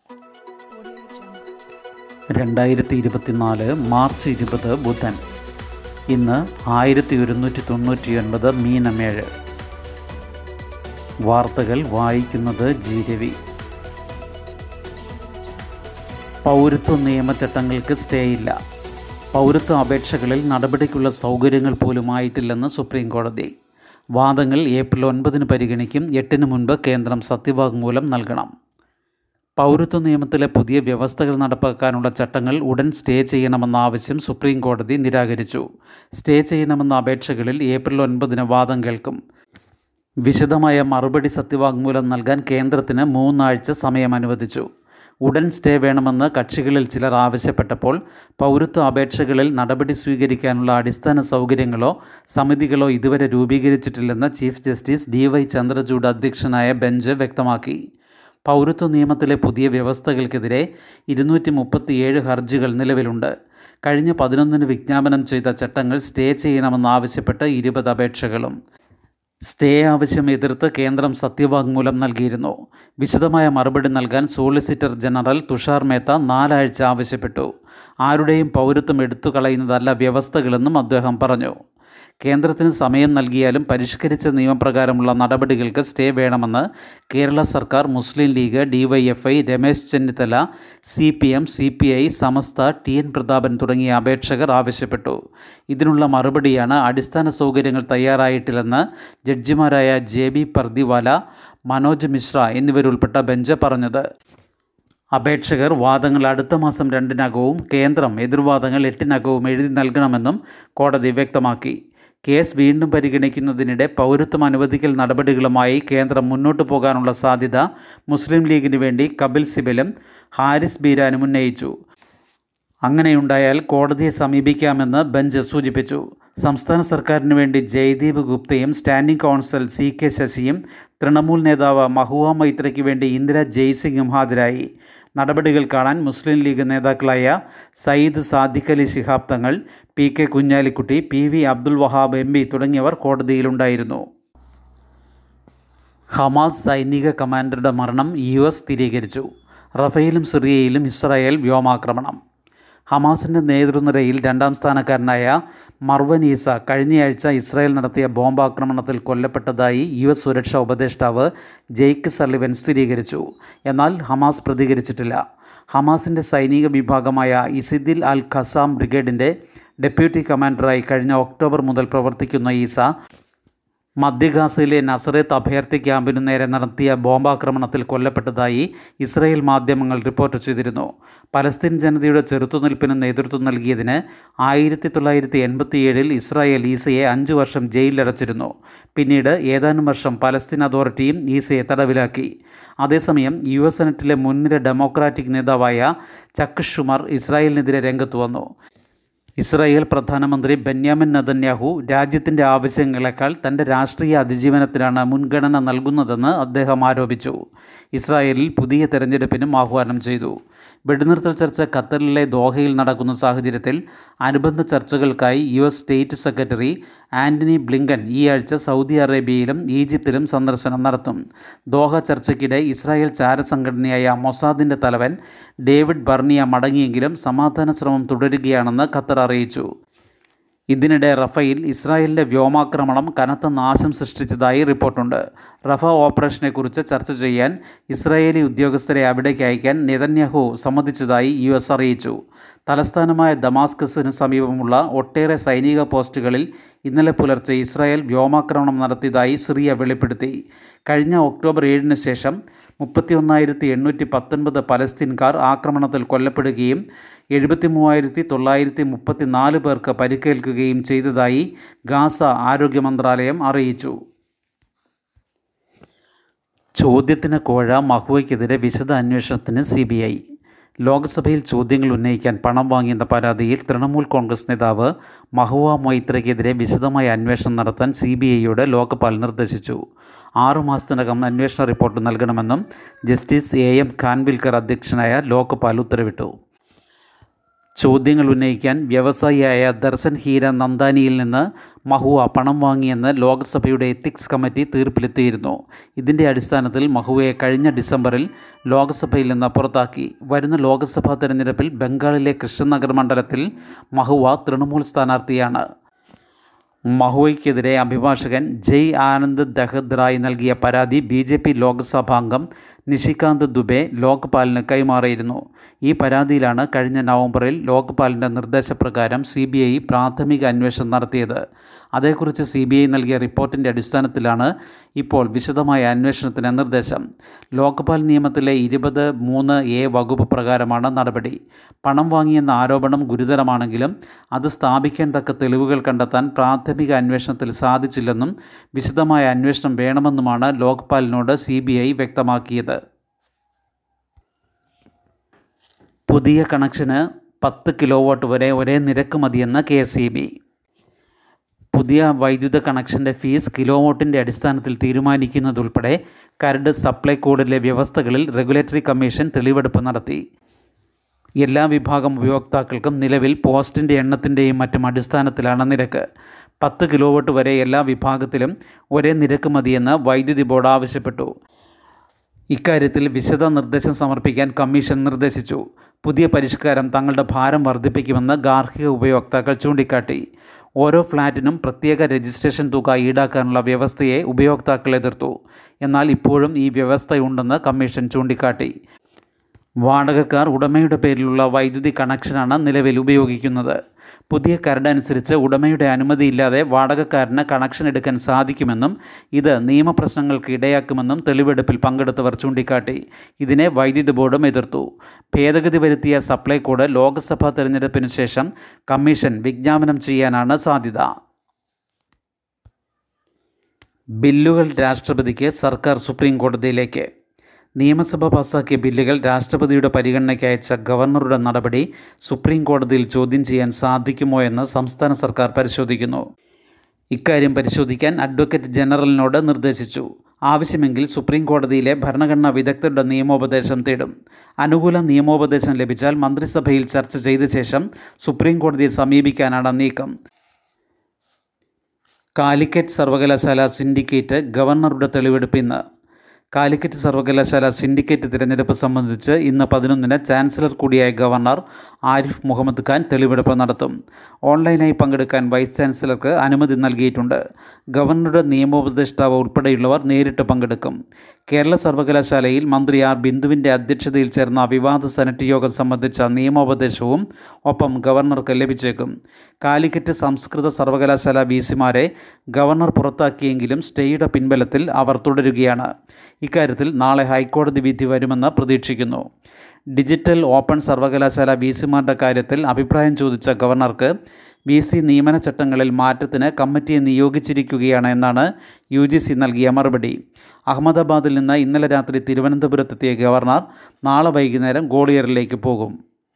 രണ്ടായിരത്തി ഇരുപത്തിനാല് മാർച്ച് ഇരുപത് ബുധൻ ഇന്ന് ആയിരത്തി ഒരുന്നൂറ്റി തൊണ്ണൂറ്റി ഒൻപത് മീനമേഴ് വാർത്തകൾ വായിക്കുന്നത് ജി രവി പൗരത്വ നിയമചട്ടങ്ങൾക്ക് സ്റ്റേ ഇല്ല പൗരത്വ അപേക്ഷകളിൽ നടപടിക്കുള്ള സൗകര്യങ്ങൾ പോലും ആയിട്ടില്ലെന്ന് സുപ്രീം കോടതി വാദങ്ങൾ ഏപ്രിൽ ഒൻപതിന് പരിഗണിക്കും എട്ടിന് മുൻപ് കേന്ദ്രം സത്യവാങ്മൂലം നൽകണം പൗരത്വ നിയമത്തിലെ പുതിയ വ്യവസ്ഥകൾ നടപ്പാക്കാനുള്ള ചട്ടങ്ങൾ ഉടൻ സ്റ്റേ ചെയ്യണമെന്ന ആവശ്യം സുപ്രീം കോടതി നിരാകരിച്ചു സ്റ്റേ ചെയ്യണമെന്ന അപേക്ഷകളിൽ ഏപ്രിൽ ഒൻപതിന് വാദം കേൾക്കും വിശദമായ മറുപടി സത്യവാങ്മൂലം നൽകാൻ കേന്ദ്രത്തിന് മൂന്നാഴ്ച സമയം അനുവദിച്ചു ഉടൻ സ്റ്റേ വേണമെന്ന് കക്ഷികളിൽ ചിലർ ആവശ്യപ്പെട്ടപ്പോൾ പൗരത്വ അപേക്ഷകളിൽ നടപടി സ്വീകരിക്കാനുള്ള അടിസ്ഥാന സൗകര്യങ്ങളോ സമിതികളോ ഇതുവരെ രൂപീകരിച്ചിട്ടില്ലെന്ന് chief justice D Y Chandrachud അധ്യക്ഷനായ ബെഞ്ച് വ്യക്തമാക്കി പൗരത്വ നിയമത്തിലെ പുതിയ വ്യവസ്ഥകൾക്കെതിരെ ഇരുന്നൂറ്റി മുപ്പത്തിയേഴ് ഹർജികൾ നിലവിലുണ്ട് കഴിഞ്ഞ പതിനൊന്നിന് വിജ്ഞാപനം ചെയ്ത ചട്ടങ്ങൾ സ്റ്റേ ചെയ്യണമെന്നാവശ്യപ്പെട്ട് ഇരുപത് അപേക്ഷകളും സ്റ്റേ ആവശ്യം എതിർത്ത് കേന്ദ്രം സത്യവാങ്മൂലം നൽകിയിരുന്നു വിശദമായ മറുപടി നൽകാൻ സോളിസിറ്റർ ജനറൽ തുഷാർ മേത്ത നാലാഴ്ച ആവശ്യപ്പെട്ടു ആരുടെയും പൗരത്വം എടുത്തു കളയുന്നതല്ല വ്യവസ്ഥകളെന്നും അദ്ദേഹം പറഞ്ഞു കേന്ദ്രത്തിന് സമയം നൽകിയാലും പരിഷ്കരിച്ച നിയമപ്രകാരമുള്ള നടപടികൾക്ക് സ്റ്റേ വേണമെന്ന് കേരള സർക്കാർ Muslim League DYFI Ramesh Chennithala C P M C P I Samastha T N Prathapan തുടങ്ങിയ അപേക്ഷകർ ആവശ്യപ്പെട്ടു ഇതിനുള്ള മറുപടിയാണ് അടിസ്ഥാന സൗകര്യങ്ങൾ തയ്യാറായിട്ടില്ലെന്ന് ജഡ്ജിമാരായ ജെ ബി പർദിവാല മനോജ് മിശ്ര എന്നിവരുൾപ്പെട്ട ബെഞ്ച് പറഞ്ഞത് അപേക്ഷകർ വാദങ്ങൾ അടുത്ത മാസം രണ്ടിനകവും കേന്ദ്രം എതിർവാദങ്ങൾ എട്ടിനകവും എഴുതി നൽകണമെന്നും കോടതി വ്യക്തമാക്കി കേസ് വീണ്ടും പരിഗണിക്കുന്നതിനിടെ പൗരത്വം അനുവദിക്കൽ നടപടികളുമായി കേന്ദ്രം മുന്നോട്ടു പോകാനുള്ള സാധ്യത മുസ്ലിം ലീഗിന് വേണ്ടി കപിൽ സിബലും ഹാരിസ് ബീരാനും ഉന്നയിച്ചു അങ്ങനെയുണ്ടായാൽ കോടതിയെ സമീപിക്കാമെന്ന് ബെഞ്ച് സൂചിപ്പിച്ചു സംസ്ഥാന സർക്കാരിന് വേണ്ടി ജയ്ദീപ് ഗുപ്തയും സ്റ്റാൻഡിംഗ് കൗൺസിൽ സി കെ ശശിയും തൃണമൂൽ നേതാവ് മഹുവ മൈത്രയ്ക്ക് വേണ്ടി ഇന്ദിര ജയ്സിംഗും ഹാജരായി നടപടികൾ കാണാൻ മുസ്ലിം ലീഗ് നേതാക്കളായ Sayyid Sadiq Ali Shihab Thangal P K Kunhalikutty P V Abdul Wahab M P തുടങ്ങിയവർ കോടതിയിലുണ്ടായിരുന്നു ഹമാസ് സൈനിക കമാൻഡറുടെ മരണം യു എസ് സ്ഥിരീകരിച്ചു റഫേലും സിറിയയിലും ഇസ്രായേൽ വ്യോമാക്രമണം ഹമാസിൻ്റെ നേതൃനിരയിൽ രണ്ടാം സ്ഥാനക്കാരനായ മർവൻ ഈസ കഴിഞ്ഞയാഴ്ച ഇസ്രായേൽ നടത്തിയ ബോംബാക്രമണത്തിൽ കൊല്ലപ്പെട്ടതായി യു എസ് സുരക്ഷാ ഉപദേഷ്ടാവ് ജെയ്ക്ക് സള്ളിവൻ സ്ഥിരീകരിച്ചു എന്നാൽ ഹമാസ് പ്രതികരിച്ചിട്ടില്ല ഹമാസിൻ്റെ സൈനിക വിഭാഗമായ ഇസിദിൽ അൽ ഖസാം ബ്രിഗേഡിൻ്റെ ഡെപ്യൂട്ടി കമാൻഡറായി കഴിഞ്ഞ ഒക്ടോബർ മുതൽ പ്രവർത്തിക്കുന്ന ഈസ മധ്യഗാസയിലെ നസറേത്ത് അഭയാർത്ഥി ക്യാമ്പിനു നേരെ നടത്തിയ ബോംബാക്രമണത്തിൽ കൊല്ലപ്പെട്ടതായി ഇസ്രായേൽ മാധ്യമങ്ങൾ റിപ്പോർട്ട് ചെയ്തിരുന്നു പലസ്തീൻ ജനതയുടെ ചെറുത്തുനിൽപ്പിന് നേതൃത്വം നൽകിയതിന് ആയിരത്തി തൊള്ളായിരത്തി എൺപത്തിയേഴിൽ ഇസ്രായേൽ ഈസയെ അഞ്ചു വർഷം ജയിലിലടച്ചിരുന്നു പിന്നീട് ഏതാനും വർഷം പലസ്തീൻ അതോറിറ്റിയും ഈസയെ തടവിലാക്കി അതേസമയം യു എസ് സെനറ്റിലെ മുൻനിര ഡെമോക്രാറ്റിക് നേതാവായ ചക്ക് ഷുമർ ഇസ്രായേലിനെതിരെ രംഗത്ത് വന്നു ഇസ്രായേൽ പ്രധാനമന്ത്രി ബെന്യാമിൻ നതന്യാഹു രാജ്യത്തിൻ്റെ ആവശ്യങ്ങളെക്കാൾ തൻ്റെ രാഷ്ട്രീയ അതിജീവനത്തിനാണ് മുൻഗണന നൽകുന്നതെന്ന് അദ്ദേഹം ആരോപിച്ചു ഇസ്രായേലിൽ പുതിയ തെരഞ്ഞെടുപ്പിനും ആഹ്വാനം ചെയ്തു വെടിനിർത്തൽ ചർച്ച ഖത്തറിലെ ദോഹയിൽ നടക്കുന്ന സാഹചര്യത്തിൽ അനുബന്ധ ചർച്ചകൾക്കായി U S state secretary Antony Blinken ഈ ആഴ്ച സൗദി അറേബ്യയിലും ഈജിപ്തിലും സന്ദർശനം നടത്തും ദോഹ ചർച്ചയ്ക്കിടെ ഇസ്രായേൽ ചാരസംഘടനയായ മൊസാദിൻ്റെ തലവൻ ഡേവിഡ് ബർണിയ മടങ്ങിയെങ്കിലും സമാധാന ശ്രമം തുടരുകയാണെന്ന് ഖത്തർ അറിയിച്ചു ഇതിനിടെ റഫയിൽ ഇസ്രായേലിൻ്റെ വ്യോമാക്രമണം കനത്ത നാശം സൃഷ്ടിച്ചതായി റിപ്പോർട്ടുണ്ട് റഫ ഓപ്പറേഷനെക്കുറിച്ച് ചർച്ച ചെയ്യാൻ ഇസ്രായേലി ഉദ്യോഗസ്ഥരെ അവിടേക്ക് അയക്കാൻ നെതന്യാഹു സമ്മതിച്ചതായി യു എസ് അറിയിച്ചു തലസ്ഥാനമായ ദമാസ്കസിന് സമീപമുള്ള ഒട്ടേറെ സൈനിക പോസ്റ്റുകളിൽ ഇന്നലെ പുലർച്ചെ ഇസ്രായേൽ വ്യോമാക്രമണം നടത്തിയതായി സിറിയ വെളിപ്പെടുത്തി കഴിഞ്ഞ ഒക്ടോബർ ഏഴിന് ശേഷം മുപ്പത്തി ഒന്നായിരത്തി എണ്ണൂറ്റി പത്തൊൻപത് പലസ്തീൻകാർ ആക്രമണത്തിൽ കൊല്ലപ്പെടുകയും എഴുപത്തി മൂവായിരത്തി തൊള്ളായിരത്തി മുപ്പത്തി നാല് പേർക്ക് പരിക്കേൽക്കുകയും ചെയ്തതായി ഗാസ ആരോഗ്യ മന്ത്രാലയം അറിയിച്ചു ചോദ്യത്തിന് കോഴ മഹുവയ്ക്കെതിരെ വിശദ അന്വേഷണത്തിന് സി ബി ഐ ലോക്സഭയിൽ ചോദ്യങ്ങൾ ഉന്നയിക്കാൻ പണം വാങ്ങിയെന്ന പരാതിയിൽ തൃണമൂൽ കോൺഗ്രസ് നേതാവ് മഹുവ മൊയ്ത്രയ്ക്കെതിരെ വിശദമായ അന്വേഷണം നടത്താൻ സി ബി ഐയോട് ലോക്പാൽ നിർദ്ദേശിച്ചു ആറു മാസത്തിനകം അന്വേഷണ റിപ്പോർട്ട് നൽകണമെന്നും ജസ്റ്റിസ് എ എം ഖാൻവിൽക്കർ അധ്യക്ഷനായ ലോക്പാൽ ഉത്തരവിട്ടു ചോദ്യങ്ങൾ ഉന്നയിക്കാൻ വ്യവസായിയായ ദർശൻ ഹീര നന്ദാനിയിൽ നിന്ന് മഹുവ പണം വാങ്ങിയെന്ന് ലോക്സഭയുടെ എത്തിക്സ് കമ്മിറ്റി തീർപ്പിലെത്തിയിരുന്നു ഇതിൻ്റെ അടിസ്ഥാനത്തിൽ മഹുവയെ കഴിഞ്ഞ ഡിസംബറിൽ ലോക്സഭയിൽ നിന്ന് പുറത്താക്കി വരുന്ന ലോക്സഭാ തെരഞ്ഞെടുപ്പിൽ ബംഗാളിലെ കൃഷ്ണനഗർ മണ്ഡലത്തിൽ മഹുവ തൃണമൂൽ സ്ഥാനാർത്ഥിയാണ് മഹുവയ്ക്കെതിരെ അഭിഭാഷകൻ ജയ് ആനന്ദ് ദഹദ്റായ് നൽകിയ പരാതി ബി ജെ പി ലോക്സഭാംഗം നിഷികാന്ത് ദുബെ ലോക്പാലിന് കൈമാറിയിരുന്നു ഈ പരാതിയിലാണ് കഴിഞ്ഞ നവംബറിൽ ലോക്പാലിൻ്റെ നിർദ്ദേശപ്രകാരം സി ബി ഐ പ്രാഥമിക അന്വേഷണം നടത്തിയത് അതേക്കുറിച്ച് സി ബി ഐ നൽകിയ റിപ്പോർട്ടിൻ്റെ അടിസ്ഥാനത്തിലാണ് ഇപ്പോൾ വിശദമായ അന്വേഷണത്തിന് നിർദ്ദേശം ലോക്പാൽ നിയമത്തിലെ ഇരുപത് മൂന്ന് എ വകുപ്പ് പ്രകാരമാണ് നടപടി പണം വാങ്ങിയെന്ന ആരോപണം ഗുരുതരമാണെങ്കിലും അത് സ്ഥാപിക്കാൻ തക്ക തെളിവുകൾ കണ്ടെത്താൻ പ്രാഥമിക അന്വേഷണത്തിൽ സാധിച്ചില്ലെന്നും വിശദമായ അന്വേഷണം വേണമെന്നുമാണ് ലോക്പാലിനോട് സി ബി ഐ വ്യക്തമാക്കിയത് പുതിയ കണക്ഷന് പത്ത് കിലോ വാട്ട് വരെ ഒരേ നിരക്ക് മതിയെന്ന് കെ എസ് ഇ ബി പുതിയ വൈദ്യുത കണക്ഷൻ്റെ ഫീസ് കിലോ വാട്ടിൻ്റെ അടിസ്ഥാനത്തിൽ തീരുമാനിക്കുന്നതുൾപ്പെടെ കരട് സപ്ലൈ കോഡിലെ വ്യവസ്ഥകളിൽ റെഗുലേറ്ററി കമ്മീഷൻ തെളിവെടുപ്പ് നടത്തി എല്ലാ വിഭാഗം ഉപയോക്താക്കൾക്കും നിലവിൽ പോസ്റ്റിൻ്റെ എണ്ണത്തിൻ്റെയും മറ്റും അടിസ്ഥാനത്തിലാണ് നിരക്ക് പത്ത് കിലോ വാട്ട് വരെ എല്ലാ വിഭാഗത്തിലും ഒരേ നിരക്ക് മതിയെന്ന് വൈദ്യുതി ബോർഡ് ആവശ്യപ്പെട്ടു ഇക്കാര്യത്തിൽ വിശദ നിർദ്ദേശം സമർപ്പിക്കാൻ കമ്മീഷൻ നിർദ്ദേശിച്ചു പുതിയ പരിഷ്കാരം തങ്ങളുടെ ഭാരം വർദ്ധിപ്പിക്കുമെന്ന് ഗാർഹിക ഉപയോക്താക്കൾ ചൂണ്ടിക്കാട്ടി ഓരോ ഫ്ലാറ്റിനും പ്രത്യേക രജിസ്ട്രേഷൻ തുക ഈടാക്കാനുള്ള വ്യവസ്ഥയെ ഉപയോക്താക്കൾ എതിർത്തു എന്നാൽ ഇപ്പോഴും ഈ വ്യവസ്ഥയുണ്ടെന്ന് കമ്മീഷൻ ചൂണ്ടിക്കാട്ടി വാടകക്കാർ ഉടമയുടെ പേരിലുള്ള വൈദ്യുതി കണക്ഷനാണ് നിലവിൽ ഉപയോഗിക്കുന്നത് പുതിയ കരടനുസരിച്ച് ഉടമയുടെ അനുമതിയില്ലാതെ വാടകക്കാരന് കണക്ഷൻ എടുക്കാൻ സാധിക്കുമെന്നും ഇത് നിയമപ്രശ്നങ്ങൾക്ക് ഇടയാക്കുമെന്നും തെളിവെടുപ്പിൽ പങ്കെടുത്തവർ ചൂണ്ടിക്കാട്ടി ഇതിനെ വൈദ്യുതി ബോർഡും എതിർത്തു ഭേദഗതി വരുത്തിയ സപ്ലൈ കോഡ് ലോക്സഭാ തെരഞ്ഞെടുപ്പിനു ശേഷം കമ്മീഷൻ വിജ്ഞാപനം ചെയ്യാനാണ് സാധ്യത ബില്ലുകൾ രാഷ്ട്രപതിക്ക് സർക്കാർ സുപ്രീം കോടതിയിലേക്ക് നിയമസഭ പാസാക്കിയ ബില്ലുകൾ രാഷ്ട്രപതിയുടെ പരിഗണനയ്ക്ക് അയച്ച ഗവർണറുടെ നടപടി സുപ്രീം കോടതിയിൽ ചോദ്യം ചെയ്യാൻ സാധിക്കുമോ എന്ന് സംസ്ഥാന സർക്കാർ പരിശോധിക്കുന്നു ഇക്കാര്യം പരിശോധിക്കാൻ അഡ്വക്കേറ്റ് ജനറലിനോട് നിർദ്ദേശിച്ചു ആവശ്യമെങ്കിൽ സുപ്രീം കോടതിയിലെ ഭരണഘടനാ വിദഗ്ധരുടെ നിയമോപദേശം തേടും അനുകൂല നിയമോപദേശം ലഭിച്ചാൽ മന്ത്രിസഭയിൽ ചർച്ച ചെയ്ത ശേഷം സുപ്രീം കോടതിയെ സമീപിക്കാനാണ് നീക്കം കാലിക്കറ്റ് സർവകലാശാല സിൻഡിക്കേറ്റ് ഗവർണറുടെ തെളിവെടുപ്പ് ഇന്ന് കാലിക്കറ്റ് സർവകലാശാല സിൻഡിക്കേറ്റ് തിരഞ്ഞെടുപ്പ് സംബന്ധിച്ച് ഇന്ന് പതിനൊന്നിന് ചാൻസലർ കൂടിയായ ഗവർണർ ആരിഫ് മുഹമ്മദ് ഖാൻ തെളിവെടുപ്പ് നടത്തും ഓൺലൈനായി പങ്കെടുക്കാൻ വൈസ് ചാൻസലർക്ക് അനുമതി നൽകിയിട്ടുണ്ട് ഗവർണറുടെ നിയമോപദേഷ്ടാവ് ഉൾപ്പെടെയുള്ളവർ നേരിട്ട് പങ്കെടുക്കും കേരള സർവകലാശാലയിൽ മന്ത്രി ആർ ബിന്ദുവിൻ്റെ അധ്യക്ഷതയിൽ ചേർന്ന വിവാദ സെനറ്റ് യോഗം സംബന്ധിച്ച നിയമോപദേശവും ഒപ്പം ഗവർണർക്ക് ലഭിച്ചേക്കും കാലിക്കറ്റ് സംസ്കൃത സർവകലാശാല വി സിമാരെ ഗവർണർ പുറത്താക്കിയെങ്കിലും സ്റ്റേയുടെ പിൻബലത്തിൽ അവർ തുടരുകയാണ് ഇക്കാര്യത്തിൽ നാളെ ഹൈക്കോടതി വിധി വരുമെന്ന് പ്രതീക്ഷിക്കുന്നു ഡിജിറ്റൽ ഓപ്പൺ സർവകലാശാല വി സിമാരുടെ കാര്യത്തിൽ അഭിപ്രായം ചോദിച്ച ഗവർണർക്ക് വി സി നിയമന ചട്ടങ്ങളിൽ മാറ്റത്തിന് കമ്മിറ്റിയെ നിയോഗിച്ചിരിക്കുകയാണ് എന്നാണ് യു ജി സി നൽകിയ മറുപടി അഹമ്മദാബാദിൽ നിന്ന് ഇന്നലെ രാത്രി തിരുവനന്തപുരത്തെത്തിയ ഗവർണർ നാളെ വൈകുന്നേരം ഗോളിയറിലേക്ക് പോകും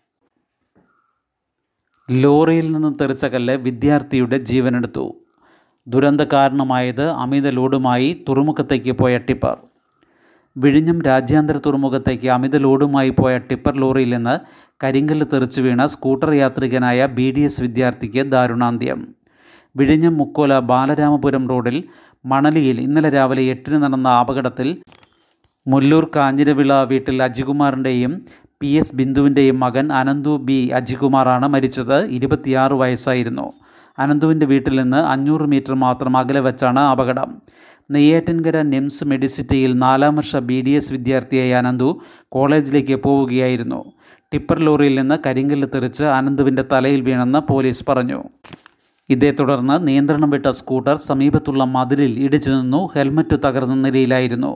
ലോറിയിൽ നിന്ന് തെറിച്ച കല്ല് വിദ്യാർത്ഥിയുടെ ജീവനെടുത്തു ദുരന്ത കാരണമായത് അമിത ലോഡുമായി തുറമുഖത്തേക്ക് പോയ ടിപ്പർ വിഴിഞ്ഞം രാജ്യാന്തര തുറമുഖത്തേക്ക് അമിത ലോഡുമായി പോയ ടിപ്പർ ലോറിയിൽ നിന്ന് കരിങ്കല്ല് തെറിച്ചു വീണ സ്കൂട്ടർ യാത്രികനായ ബി ഡി എസ് വിദ്യാർത്ഥിക്ക് ദാരുണാന്ത്യം വിഴിഞ്ഞം മുക്കോല ബാലരാമപുരം റോഡിൽ മണലിയിൽ ഇന്നലെ രാവിലെ എട്ടിന് നടന്ന അപകടത്തിൽ മുല്ലൂർ കാഞ്ഞിരവിള വീട്ടിൽ അജികുമാറിൻ്റെയും പി എസ് ബിന്ദുവിൻ്റെയും മകൻ അനന്തു ബി അജികുമാറാണ് മരിച്ചത് ഇരുപത്തിയാറ് വയസ്സായിരുന്നു അനന്തുവിൻ്റെ വീട്ടിൽ നിന്ന് അഞ്ഞൂറ് മീറ്റർ മാത്രം അകലെ വെച്ചാണ് അപകടം നെയ്യാറ്റിൻകര നിംസ് മെഡിസിറ്റിയിൽ നാലാം വർഷ ബി ഡി എസ് വിദ്യാർത്ഥിയായ അനന്തു കോളേജിലേക്ക് പോവുകയായിരുന്നു ടിപ്പർ ലോറിയിൽ നിന്ന് കരിങ്കല്ല് തെറിച്ച് അനന്തുവിൻ്റെ തലയിൽ വീണെന്ന് പോലീസ് പറഞ്ഞു ഇതേ തുടർന്ന് നിയന്ത്രണം വിട്ട സ്കൂട്ടർ സമീപത്തുള്ള മതിലിൽ ഇടിച്ചു നിന്നു ഹെൽമറ്റ് തകർന്ന നിലയിലായിരുന്നു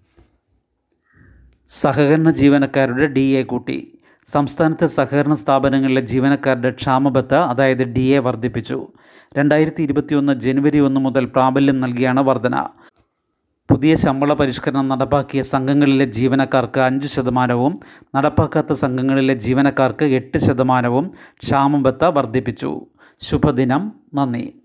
സഹകരണ ജീവനക്കാരുടെ ഡി എ കൂട്ടി സംസ്ഥാനത്തെ സഹകരണ സ്ഥാപനങ്ങളിലെ ജീവനക്കാരുടെ ക്ഷാമബത്ത അതായത് ഡി എ വർദ്ധിപ്പിച്ചു രണ്ടായിരത്തി ഇരുപത്തിയൊന്ന് ജനുവരി ഒന്ന് മുതൽ പ്രാബല്യം നൽകിയാണ് വർധന പുതിയ ശമ്പള പരിഷ്കരണം നടപ്പാക്കിയ സംഘങ്ങളിലെ ജീവനക്കാർക്ക് അഞ്ച് ശതമാനവും നടപ്പാക്കാത്ത സംഘങ്ങളിലെ ജീവനക്കാർക്ക് എട്ട് ശതമാനവും ക്ഷാമബത്ത വർദ്ധിപ്പിച്ചു ശുഭദിനം നന്ദി